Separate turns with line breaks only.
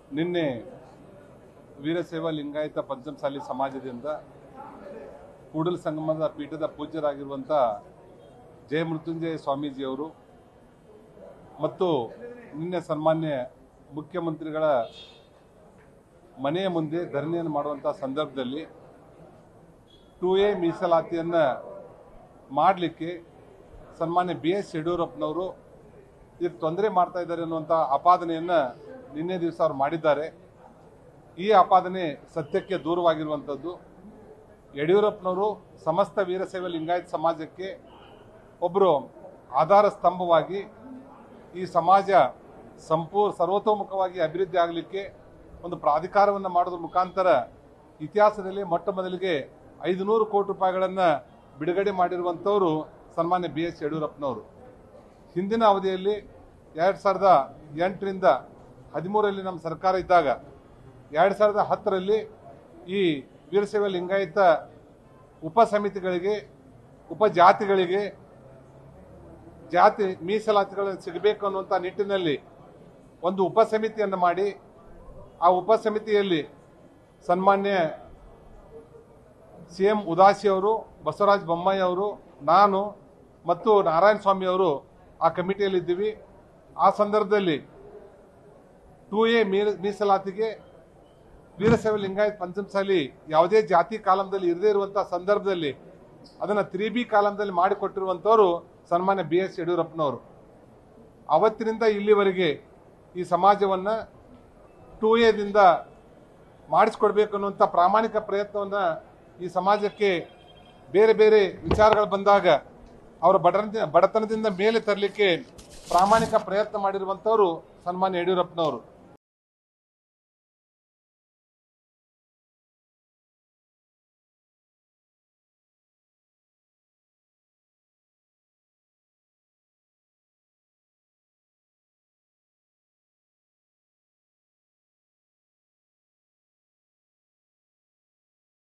ನಿನ್ನೆ ವೀರಶೈವ ಲಿಂಗಾಯತ ಪಂಚಮಸಾಲಿ ಸಮಾಜದಿಂದ ಕೂಡಲ ಸಂಗಮದ ಪೀಠದ ಪೂಜ್ಯರಾಗಿರುವಂಥ ಜಯ ಮೃತ್ಯುಂಜಯ ಸ್ವಾಮೀಜಿಯವರು ಮತ್ತು ನಿನ್ನೆ ಸನ್ಮಾನ್ಯ ಮುಖ್ಯಮಂತ್ರಿಗಳ ಮನೆಯ ಮುಂದೆ ಧರಣಿಯನ್ನು ಮಾಡುವಂಥ ಸಂದರ್ಭದಲ್ಲಿ ಟು ಎ ಮೀಸಲಾತಿಯನ್ನು ಮಾಡಲಿಕ್ಕೆ ಸನ್ಮಾನ್ಯ ಬಿ ಎಸ್ ಯಡಿಯೂರಪ್ಪನವರು ಇದಕ್ಕೆ ತೊಂದರೆ ಮಾಡ್ತಾ ಇದ್ದಾರೆ ಅನ್ನುವಂಥ ಆಪಾದನೆಯನ್ನು ನಿನ್ನೆ ದಿವಸ ಅವ್ರು ಮಾಡಿದ್ದಾರೆ ಈ ಆಪಾದನೆ ಸತ್ಯಕ್ಕೆ ದೂರವಾಗಿರುವಂಥದ್ದು ಯಡಿಯೂರಪ್ಪನವರು ಸಮಸ್ತ ವೀರಶೈವ ಲಿಂಗಾಯತ ಸಮಾಜಕ್ಕೆ ಒಬ್ಬರು ಆಧಾರ ಸ್ತಂಭವಾಗಿ ಈ ಸಮಾಜ ಸಂಪೂರ್ಣ ಸರ್ವತೋಮುಖವಾಗಿ ಅಭಿವೃದ್ಧಿ ಆಗಲಿಕ್ಕೆ ಒಂದು ಪ್ರಾಧಿಕಾರವನ್ನು ಮಾಡೋದ್ರ ಮುಖಾಂತರ ಇತಿಹಾಸದಲ್ಲಿ ಮೊಟ್ಟ ಮೊದಲಿಗೆ ಐದುನೂರು ಕೋಟಿ ರೂಪಾಯಿಗಳನ್ನು ಬಿಡುಗಡೆ ಮಾಡಿರುವಂಥವರು ಸನ್ಮಾನ್ಯ ಬಿ ಎಸ್ ಯಡಿಯೂರಪ್ಪನವರು ಹಿಂದಿನ ಅವಧಿಯಲ್ಲಿ ಎರಡು ಸಾವಿರದ ಎಂಟರಿಂದ ಹದಿಮೂರರಲ್ಲಿ ನಮ್ಮ ಸರ್ಕಾರ ಇದ್ದಾಗ ಎರಡು ಸಾವಿರದ ಹತ್ತರಲ್ಲಿ ಈ ವೀರಶೈವ ಲಿಂಗಾಯತ ಉಪ ಸಮಿತಿಗಳಿಗೆ ಉಪಜಾತಿಗಳಿಗೆ ಜಾತಿ ಮೀಸಲಾತಿಗಳು ಸಿಗಬೇಕು ಅನ್ನುವಂಥ ನಿಟ್ಟಿನಲ್ಲಿ ಒಂದು ಉಪ ಸಮಿತಿಯನ್ನು ಮಾಡಿ ಆ ಉಪ ಸಮಿತಿಯಲ್ಲಿ ಸನ್ಮಾನ್ಯ ಸಿ ಎಂ ಉದಾಸಿ ಅವರು ಬಸವರಾಜ ಬೊಮ್ಮಾಯಿ ಅವರು ನಾನು ಮತ್ತು ನಾರಾಯಣ ಸ್ವಾಮಿ ಅವರು ಆ ಕಮಿಟಿಯಲ್ಲಿ ಇದ್ದೀವಿ ಆ ಸಂದರ್ಭದಲ್ಲಿ ಟೂ ಎ ಮೀಸಲಾತಿಗೆ ವೀರಶೈವ ಲಿಂಗಾಯತ್ ಪಂಚಮಸಾಲಿ ಯಾವುದೇ ಜಾತಿ ಕಾಲಂದಲ್ಲಿ ಇರದೇ ಇರುವಂತಹ ಸಂದರ್ಭದಲ್ಲಿ ಅದನ್ನ ತ್ರೀ ಬಿ ಕಾಲಂದಲ್ಲಿ ಮಾಡಿಕೊಟ್ಟಿರುವಂತವರು ಸನ್ಮಾನ್ಯ ಬಿ ಎಸ್ ಯಡಿಯೂರಪ್ಪನವರು ಅವತ್ತಿನಿಂದ ಇಲ್ಲಿವರೆಗೆ ಈ ಸಮಾಜವನ್ನ ಟೂ ಎದಿಂದ ಮಾಡಿಸ್ಕೊಡ್ಬೇಕು ಅನ್ನುವಂಥ ಪ್ರಾಮಾಣಿಕ ಪ್ರಯತ್ನವನ್ನ ಈ ಸಮಾಜಕ್ಕೆ ಬೇರೆ ಬೇರೆ ವಿಚಾರಗಳು ಬಂದಾಗ ಅವರ ಬಡತನ ಬಡತನದಿಂದ ಮೇಲೆ ತರಲಿಕ್ಕೆ ಪ್ರಾಮಾಣಿಕ ಪ್ರಯತ್ನ ಮಾಡಿರುವಂತವರು ಸನ್ಮಾನ್ಯ ಯಡಿಯೂರಪ್ಪನವರು